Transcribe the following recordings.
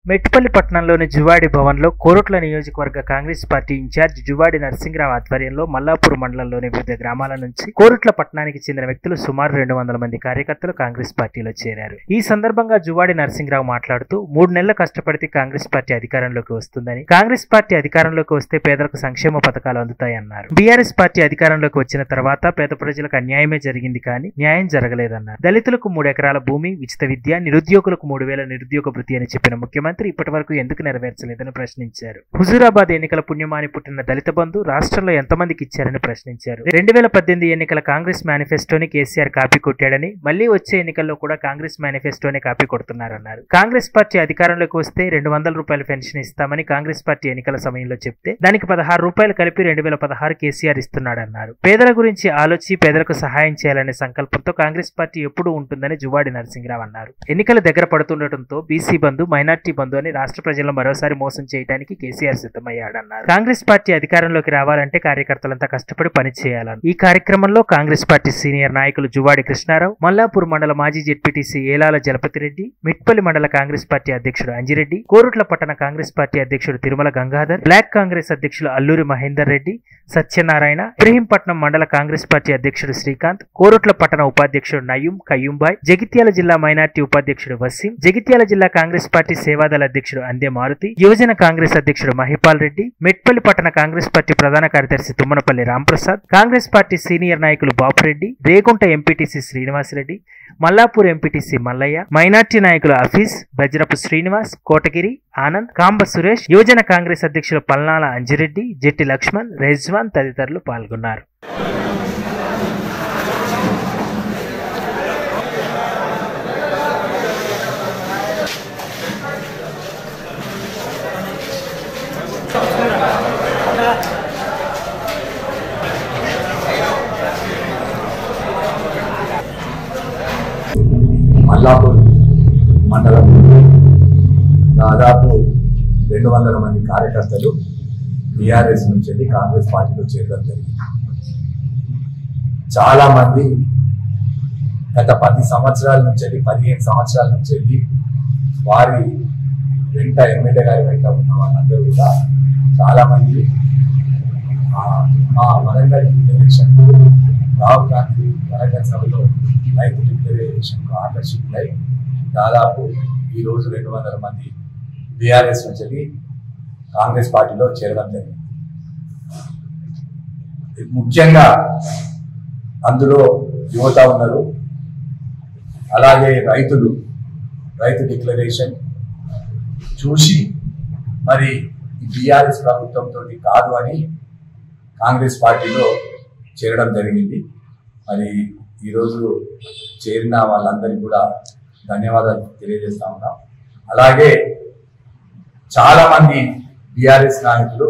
మెట్టిపల్లి పట్టణంలోని జువాడి భవన్లో కోరుట్ల నియోజకవర్గ Congress party incharge Juvvadi Narasimharao ఆధ్వర్యంలో మల్లాపూర్ మండలంలోని వివిధ గ్రామాల నుంచి కోరుట్ల పట్టణానికి చెందిన వ్యక్తులు సుమారు రెండు వందల మంది కార్యకర్తలు కాంగ్రెస్ పార్టీలో చేరారు ఈ సందర్భంగా జువాడి నరసింహరావు మాట్లాడుతూ మూడు నెలలు కష్టపడితే కాంగ్రెస్ పార్టీ అధికారంలోకి వస్తుందని కాంగ్రెస్ పార్టీ అధికారంలోకి వస్తే పేదలకు సంక్షేమ పథకాలు అందుతాయన్నారు బీఆర్ఎస్ పార్టీ అధికారంలోకి వచ్చిన తర్వాత పేద ప్రజలకు అన్యాయమే జరిగింది కానీ న్యాయం జరగలేదన్నారు దళితులకు మూడు ఎకరాల భూమి ఉచిత విద్య నిరుద్యోగులకు మూడు వేల నిరుద్యోగ భృతి అని చెప్పిన ముఖ్యమంత్రి ఇప్పటి వరకు ఎందుకు నెరవేర్చలేదని ప్రశ్నించారు హుజూరాబాద్ ఎన్నికల పుణ్యమాని పుట్టిన దళిత బంధు రాష్ట్రంలో ఎంతమందికి ఇచ్చారని ప్రశ్నించారు రెండు వేల పద్దెనిమిది ఎన్నికల కాంగ్రెస్ మేనిఫెస్టోని కేసీఆర్ కాపీ కొట్టాడని మళ్లీ వచ్చే ఎన్నికల్లో కూడా కాంగ్రెస్ మేనిఫెస్టోనే కాపీ కొడుతున్నారన్నారు కాంగ్రెస్ పార్టీ అధికారంలోకి వస్తే రెండు వందల రూపాయల పెన్షన్ ఇస్తామని కాంగ్రెస్ పార్టీ ఎన్నికల సమయంలో చెప్తే దానికి పదహారు రూపాయలు కలిపి రెండు వేల పదహారు కేసీఆర్ ఇస్తున్నాడన్నారు పేదల గురించి ఆలోచి పేదలకు సహాయం చేయాలనే సంకల్పంతో కాంగ్రెస్ పార్టీ ఎప్పుడూ ఉంటుందని జువాడి నరసింహరావు అన్నారు ఎన్నికలు దగ్గర పడుతుండటంతో బీసీ బంధు మైనార్టీ బంధు అని రాష్ట్ర ప్రజలను మరోసారి మోసం చేయడానికి కేసీఆర్ సిద్ధమయ్యాడన్నారు కాంగ్రెస్ పార్టీ అధికారంలోకి రావాలంటే కార్యకర్తలంతా కష్టపడి పని చేయాలని ఈ కార్యక్రమంలో కాంగ్రెస్ పార్టీ సీనియర్ నాయకులు జువాడి కృష్ణారావు మల్లాపూర్ మండల మాజీ జెడ్పీటీసీ ఏలాల జలపతిరెడ్డి మిట్పల్లి మండల కాంగ్రెస్ పార్టీ అధ్యక్షుడు అంజిరెడ్డి కోరుట్ల పట్టణ కాంగ్రెస్ పార్టీ అధ్యక్షుడు తిరుమల గంగాధర్ బ్లాక్ కాంగ్రెస్ అధ్యక్షులు అల్లూరి మహేందర్ రెడ్డి సత్యనారాయణ ఇబ్రహీంపట్నం మండల కాంగ్రెస్ పార్టీ అధ్యక్షుడు శ్రీకాంత్ కోరుట్ల పట్టణ ఉపాధ్యక్షుడు నయూం కయ్యూంబాయ్ జగిత్యాల జిల్లా మైనార్టీ ఉపాధ్యక్షుడు వసీం జగిత్యాల జిల్లా కాంగ్రెస్ పార్టీ సేవాదళ అధ్యక్షుడు అందే మారుతి యువజన కాంగ్రెస్ అధ్యక్షుడు మహిపాల్ రెడ్డి మెట్పల్లి పట్టణ కాంగ్రెస్ పార్టీ ప్రధాన కార్యదర్శి Thummanapalli Ramprasad Congress party senior నాయకులు Bapureddy Regunta MPTC Srinivasareddy Mallapur MPTC Mallaiah minority నాయకులు హఫీజ్ బజ్రపు శ్రీనివాస్ కోటగిరి ఆనంద్ కాంబ సురేష్ యువజన కాంగ్రెస్ అధ్యక్షులు పల్నాల అంజిరెడ్డి జెట్టి లక్ష్మణ్ రెజ్వాన్ తదితరులు పాల్గొన్నారు మల్లాపూర్ మండలం దాదాపు రెండు వందల మంది కార్యకర్తలు బీఆర్ఎస్ నుంచి వెళ్ళి కాంగ్రెస్ పార్టీలో చేరడం జరిగింది చాలా మంది గత పది సంవత్సరాల నుంచి వెళ్ళి పదిహేను సంవత్సరాల నుంచి వెళ్ళి వారి వెంట ఎమ్మెల్యే గారి వెంట ఉన్న వాళ్ళందరూ కూడా చాలా మంది ఆ, మా వరంగల్ డిక్లరేషన్ రాహుల్ గాంధీ వరంగల్ సభలో రైతు డిక్లరేషన్ ఆకర్షితులై దాదాపు ఈ రోజు రెండు వందల మంది బీఆర్ఎస్ నుంచి వెళ్ళి కాంగ్రెస్ పార్టీలో చేరడం జరిగింది ముఖ్యంగా అందులో యువత ఉన్నారు అలాగే రైతులు రైతు డిక్లరేషన్ చూసి మరి ఈ బీఆర్ఎస్ ప్రభుత్వంతో కాదు అని కాంగ్రెస్ పార్టీలో చేరడం జరిగింది మరి ఈరోజు చేరిన వాళ్ళందరికీ కూడా ధన్యవాదాలు తెలియజేస్తా ఉన్నాం అలాగే చాలా మంది బీఆర్ఎస్ నాయకులు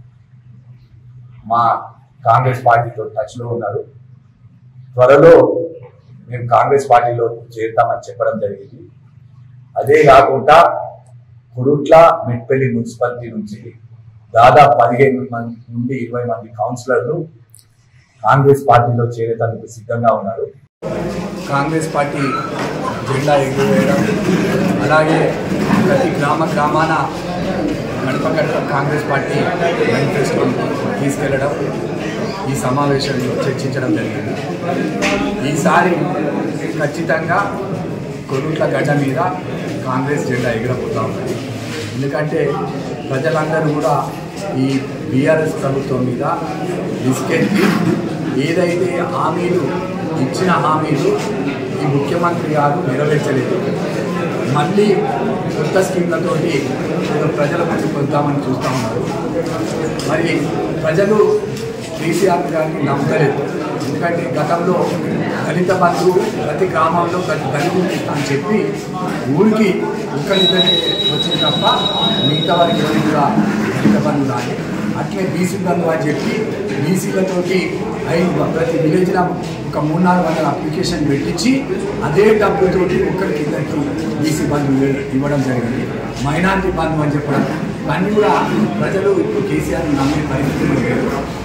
మా కాంగ్రెస్ పార్టీతో టచ్లో ఉన్నారు త్వరలో మేము కాంగ్రెస్ పార్టీలో చేరుతామని చెప్పడం జరిగింది అదే కాకుండా కురుట్ల మిట్పల్లి మున్సిపాలిటీ నుంచి దాదాపు పదిహేను మంది నుండి ఇరవై మంది కౌన్సిలర్లు కాంగ్రెస్ పార్టీలో చేరేందుకు సిద్ధంగా ఉన్నారు కాంగ్రెస్ పార్టీ జెండా ఎగురవేయడం అలాగే ప్రతి గ్రామ గ్రామాన గడప గడప కాంగ్రెస్ పార్టీ మేనిఫెస్టో తీసుకెళ్లడం ఈ సమావేశంలో చర్చించడం జరిగింది ఈసారి ఖచ్చితంగా కొరుట్ల గడ్డ మీద కాంగ్రెస్ జెండా ఎగిరబోతా ఉన్నది ఎందుకంటే ప్రజలందరూ కూడా ఈ బీఆర్ఎస్ ప్రభుత్వం మీద విసుకెత్తి ఏదైతే హామీలు ఇచ్చిన హామీలు ఈ ముఖ్యమంత్రి గారు నెరవేర్చలేదు మళ్ళీ కొత్త స్కీమ్లతోటి ఏదో ప్రజల ముందుకు వద్దామని చూస్తూ ఉన్నారు మరి ప్రజలు కేసీఆర్ గారిని నమ్మలేదు ఎందుకంటే గతంలో దళిత బంధువు ప్రతి గ్రామంలో ప్రతి దళితుడికి అని చెప్పి ఊరికి ఒక్కరిద్దరికి వచ్చింది తప్ప మిగతా వారికి ఎవరికి కూడా దళిత బంధువు రాలి అట్లే బీసీ బంధు అని చెప్పి బీసీలతోటి ఐదు ప్రతి విలేజ్లో ఒక మూడు నాలుగు వందల అప్లికేషన్ పెట్టించి అదే డబ్బుతోటి ఒక్కరికి ఇద్దరికి బీసీ బంధు ఇవ్వడం జరిగింది మైనార్టీ బంధు అని చెప్పడం ఇవన్నీ కూడా ప్రజలు ఇప్పుడు కేసీఆర్ నమ్మే పరిస్థితులు లేరు